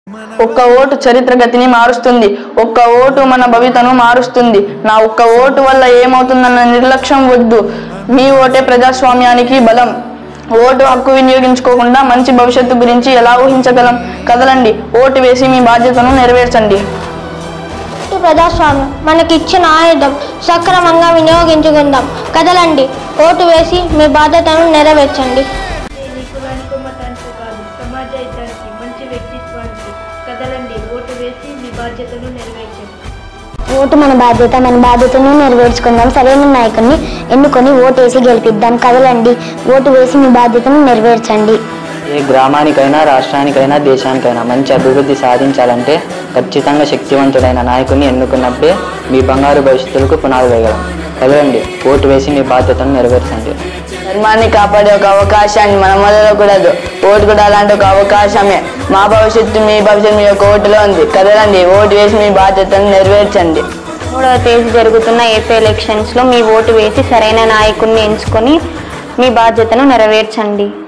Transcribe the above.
ఒక్క ఓటు చరిత్ర గతిని మారుస్తుంది ఒక్క ఓటు మన భవితను మారుస్తుంది నా ఒక్క ఓటు వల్ల ఏమవుతుందన్న నిర్లక్ష్యం వద్దు మీ ఓటే ప్రజాస్వామ్యానికి బలం ఓటు హక్కు వినియోగించుకోకుండా మంచి భవిష్యత్తు గురించి ఎలా ఊహించగలం కదలండి ఓటు వేసి మీ బాధ్యతను నెరవేర్చండి ఓటు ప్రజాస్వామ్యం మనకిచ్చిన ఆయుధం సక్రమంగా వినియోగించుకుందాం కదలండి ఓటు వేసి మీ బాధ్యతను నెరవేర్చండి నీ కులానికో మతానికో కాదు సమాజ హితానికి మంచి వ్యక్తిత్వానికి కదలండి ఓటు వేసి మీ బాధ్యతను నెరవేర్చండి ఓటు మన బాధ్యత మన బాధ్యతను నెరవేర్చుకుందాం సరైన నాయకుడిని ఎన్నుకొని ఓటేసి గెలిపిద్దాం కదలండి ఓటు వేసి మీ బాధ్యతను నెరవేర్చండి ఏ గ్రామానికైనా రాష్ట్రానికైనా దేశానికైనా మంచి అభివృద్ధి సాధించాలంటే ఖచ్చితంగా శక్తివంతుడైన నాయకుడిని ఎన్నుకున్నప్పుడే మీ బంగారు భవిష్యత్తులకు పునాది వేయగలం కదలండి ఓటు వేసి మీ బాధ్యతను నెరవేర్చండి ధర్మాన్ని కాపాడే ఒక అవకాశాన్ని మనం వదలకూడదు ఓటు కూడా అలాంటి ఒక అవకాశమే మా భవిష్యత్తు మీ భవిష్యత్తు మీ యొక్క ఓటులో ఉంది కదలండి ఓటు వేసి మీ బాధ్యతను నెరవేర్చండి మూడవ తేదీ జరుగుతున్న ఏపీ ఎలక్షన్స్లో మీ ఓటు వేసి సరైన నాయకుడిని ఎంచుకొని మీ బాధ్యతను నెరవేర్చండి